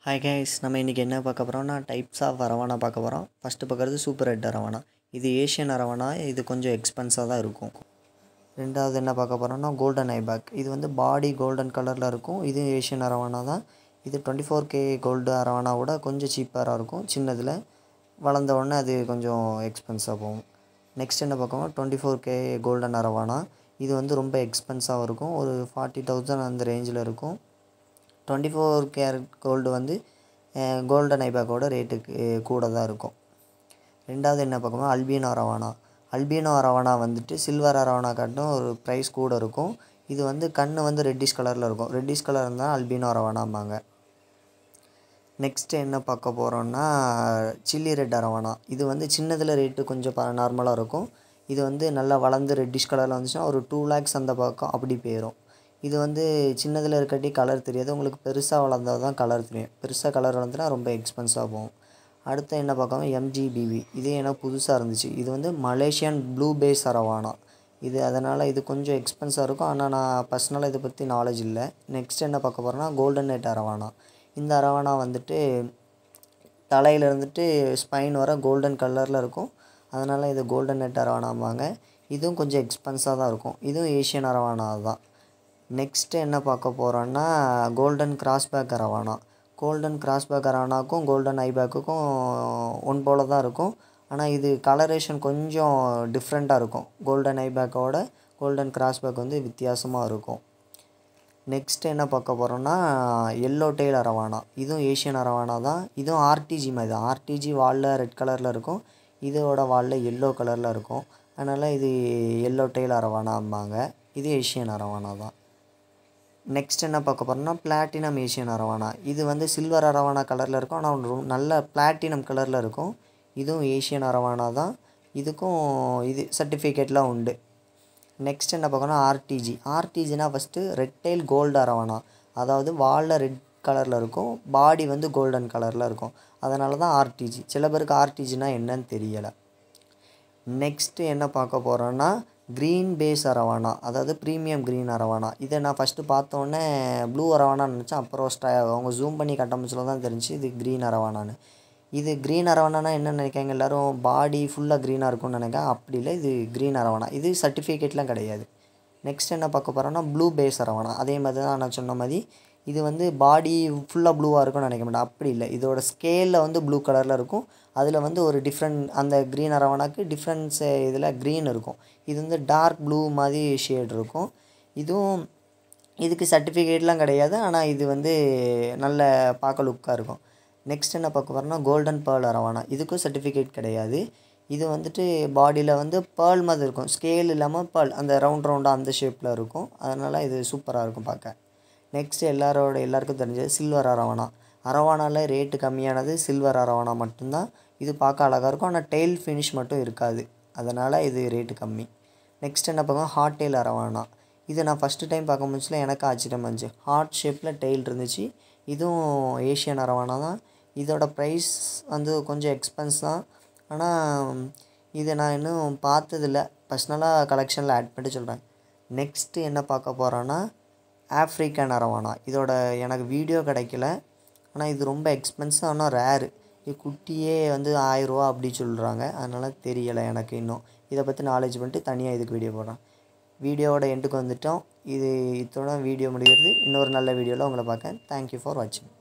hi guys நம்ம இன்றைக்கி என்ன பார்க்க போகிறோம்னா டைப்ஸ் ஆஃப் அரவானா பார்க்க போகிறோம் ஃபஸ்ட்டு பார்க்குறது சூப்பர் ரெட் அரவானா இது ஏஷியன் அரவானா இது கொஞ்சம் எக்ஸ்பென்ஸாக தான் இருக்கும் ரெண்டாவது என்ன பார்க்க போகிறோம்னா கோல்டன் ஐபேக் இது வந்து பாடி கோல்டன் கலரில் இருக்கும் இது ஏஷியன் அரவானா தான் இது twenty four K gold arowana விட கொஞ்சம் சீப்பராக இருக்கும் சின்னதில் வளர்ந்த உடனே அது கொஞ்சம் எக்ஸ்பென்ஸாக போகும் நெக்ஸ்ட் என்ன பார்க்கணும் twenty four K golden arowana இது வந்து ரொம்ப எக்ஸ்பென்ஸாக இருக்கும் ஒரு ஃபார்ட்டி தௌசண்ட் அந்த ரேஞ்சில் இருக்கும் டுவெண்ட்டி ஃபோர் கேரட் கோல்டு வந்து கோல்டன் ஐபேக்கோட ரேட்டுக்கு கூட தான் இருக்கும் ரெண்டாவது என்ன பார்க்கணும் அல்பினோ அரவானா அல்பினோ அரவானா வந்துட்டு சில்வர் அரவானா காட்டும் ஒரு ப்ரைஸ் கூட இருக்கும் இது வந்து கண் வந்து ரெட்டிஷ் கலரில் இருக்கும் ரெட்டிஷ் கலர் இருந்தால் அல்பினோ அரவானாம்பாங்க நெக்ஸ்ட்டு என்ன பார்க்க போகிறோம்னா சில்லி ரெட் அரவானா இது வந்து சின்னதில் ரேட்டு கொஞ்சம் ப நார்மலாக இருக்கும் இது வந்து நல்லா வளர்ந்து ரெட்டிஷ் கலரில் வந்துச்சுன்னா ஒரு டூ லேக்ஸ் அந்த பக்கம் அப்படி போயிடும் இது வந்து சின்னதில் இருக்கட்டி கலர் தெரியாது உங்களுக்கு பெருசாக வளர்ந்தால் தான் கலர் தெரியும் பெருசாக கலர் வளர்ந்துனா ரொம்ப எக்ஸ்பென்ஸாக போகும் அடுத்து என்ன பார்க்கணும் எம்ஜிபிவி இது எனக்கு புதுசாக இருந்துச்சு இது வந்து மலேசியன் ப்ளூ பேஸ் அரவானா இது அதனால் இது கொஞ்சம் எக்ஸ்பென்ஸாக இருக்கும் ஆனால் நான் பர்சனலாக இதை பற்றி நாலேஜ் இல்லை நெக்ஸ்ட் என்ன பார்க்க போகிறேன்னா கோல்டன் நெட் அரவானா இந்த அரவானா வந்துட்டு தலையில் இருந்துட்டு ஸ்பைன் வர கோல்டன் கலரில் இருக்கும் அதனால் இது கோல்டன் நெட் அரவானாம்பாங்க இதுவும் கொஞ்சம் எக்ஸ்பென்ஸாக தான் இருக்கும் இதுவும் ஏஷியன் அரவானா தான் நெக்ஸ்ட்டு என்ன பார்க்க போகிறோன்னா golden crossback arowana golden crossback அரவானாக்கும் கோல்டன் ஐபேக்குக்கும் ஒன் போல் தான் இருக்கும் ஆனால் இது கலரேஷன் கொஞ்சம் டிஃப்ரெண்ட்டாக இருக்கும் கோல்டன் ஐபேக்கோட கோல்டன் கிராஸ்பேக் வந்து வித்தியாசமாக இருக்கும் நெக்ஸ்ட் என்ன பார்க்க போகிறோன்னா எல்லோ டெயில் அரவானா இதுவும் ஏஷியன் அரவானா தான் இதுவும் ஆர்டிஜி மாதிரி தான் ஆர்டிஜி வாலில் ரெட் கலரில் இருக்கும் இதோட வாலில் எல்லோ கலரில் இருக்கும் அதனால் இது எல்லோ டெயில் அரவானாம்பாங்க இது ஏஷியன் அரவானா தான் நெக்ஸ்ட் என்ன பார்க்க போகிறோம்னா பிளாட்டினம் ஏஷியன் அரவானா இது வந்து சில்வர் அரவானா கலரில் இருக்கும் ஆனால் ரொம்ப நல்ல பிளாட்டினம் கலரில் இருக்கும் இதுவும் ஏஷியன் அரவானா தான் இதுக்கும் இது சர்டிஃபிகேட்லாம் உண்டு நெக்ஸ்ட் என்ன பார்க்கணும் ஆர்டிஜி ஆர்டிஜினா ஃபஸ்ட்டு ரெட்டைல் கோல்டு அரவானா அதாவது வாலில் ரெட் கலரில் இருக்கும் பாடி வந்து கோல்டன் கலரில் இருக்கும் அதனால தான் ஆர்டிஜி சில பேருக்கு ஆர்டிஜினா என்னன்னு தெரியலை நெக்ஸ்ட்டு என்ன பார்க்க போகிறோன்னா க்ரீன் பேஸ் அரவானா அதாவது ப்ரீமியம் க்ரீன் அரவானா இதை நான் ஃபஸ்ட்டு பார்த்தோன்னே ப்ளூ அரவானான்னு நினச்சேன் அப்புறம் ஸ்டா அவங்க ஜூம் பண்ணி கட்டமிச்சில் தான் தெரிஞ்சு இது க்ரீன் அரவானான்னு இது க்ரீன் அரவானானா என்ன நினைக்காங்க எல்லோரும் பாடி ஃபுல்லாக க்ரீனாக இருக்கும்னு நினைக்கிறேன் அப்படி இல்லை இது க்ரீன் அரவானா இது சர்டிஃபிகேட்லாம் கிடையாது நெக்ஸ்ட் என்ன பார்க்க போகிறோன்னா ப்ளூ பேஸ் அரவானா அதே மாதிரி தான் நான் சொன்ன மாதிரி இது வந்து பாடி ஃபுல்லாக ப்ளூவாக இருக்கும்னு நினைக்க மாட்டேன் அப்படி இல்லை இதோட ஸ்கேலில் வந்து ப்ளூ கலரில் இருக்கும் அதில் வந்து ஒரு டிஃப்ரெண்ட் அந்த க்ரீன் அரவானாக்கு டிஃப்ரென்ஸ் இதில் க்ரீன் இருக்கும் இது வந்து டார்க் ப்ளூ மாதிரி ஷேட் இருக்கும் இதுவும் இதுக்கு சர்டிஃபிகேட்லாம் கிடையாது ஆனால் இது வந்து நல்ல பார்க்க லுக்காக இருக்கும் நெக்ஸ்ட் என்ன பார்க்க போகிறோன்னா கோல்டன் பேர்ல் அரவானா இதுக்கும் சர்டிஃபிகேட் கிடையாது இது வந்துட்டு பாடியில் வந்து பேர்ல் மாதிரி இருக்கும் ஸ்கேல் இல்லாமல் பேர்ல் அந்த ரவுண்ட் ரவுண்டாக அந்த ஷேப்பில் இருக்கும் அதனால் இது சூப்பராக இருக்கும் பார்க்க நெக்ஸ்ட் எல்லாரோட எல்லாருக்கும் தெரிஞ்சது சில்வர் அரவானா அரவானாவில் ரேட்டு கம்மியானது சில்வர் அரவானா மட்டும்தான் இது பார்க்க அழகாக இருக்கும் ஆனால் டெய்ல் ஃபினிஷ் மட்டும் இருக்காது அதனால் இது ரேட்டு கம்மி நெக்ஸ்ட் என்ன பார்க்கணும் ஹார்ட் டெயில் அரவானா இது நான் ஃபஸ்ட்டு டைம் பார்க்க முடிச்சுல எனக்கு ஆச்சரியமாக இருந்துச்சு ஹார்ட் ஷேப்பில் டெய்ல் இருந்துச்சு இதுவும் ஏஷியன் அரவானா தான் இதோட ப்ரைஸ் வந்து கொஞ்சம் எக்ஸ்பென்ஸ் தான் ஆனால் இதை நான் இன்னும் பார்த்ததில்ல பர்சனலாக கலெக்ஷனில் ஆட் பண்ணிட்டு சொல்கிறேன் நெக்ஸ்ட்டு என்ன பார்க்க போகிறோன்னா ஆஃப்ரிக்கன் அரவானா இதோட எனக்கு வீடியோ கிடைக்கல ஆனால் இது ரொம்ப எக்ஸ்பென்சிவ் ஆனால் ரேரு இது குட்டியே வந்து ஆயிரரூவா அப்படி சொல்கிறாங்க அதனால் தெரியலை எனக்கு இன்னும் இதை பற்றி நாலேஜ் பண்ணிட்டு தனியாக இதுக்கு வீடியோ போடுறேன் வீடியோவோட எண்டுக்கு வந்துட்டோம் இது இத்தோட வீடியோ முடிகிறது இன்னொரு நல்ல வீடியோவில் உங்களை பார்க்கேன் தேங்க்யூ ஃபார் வாட்சிங்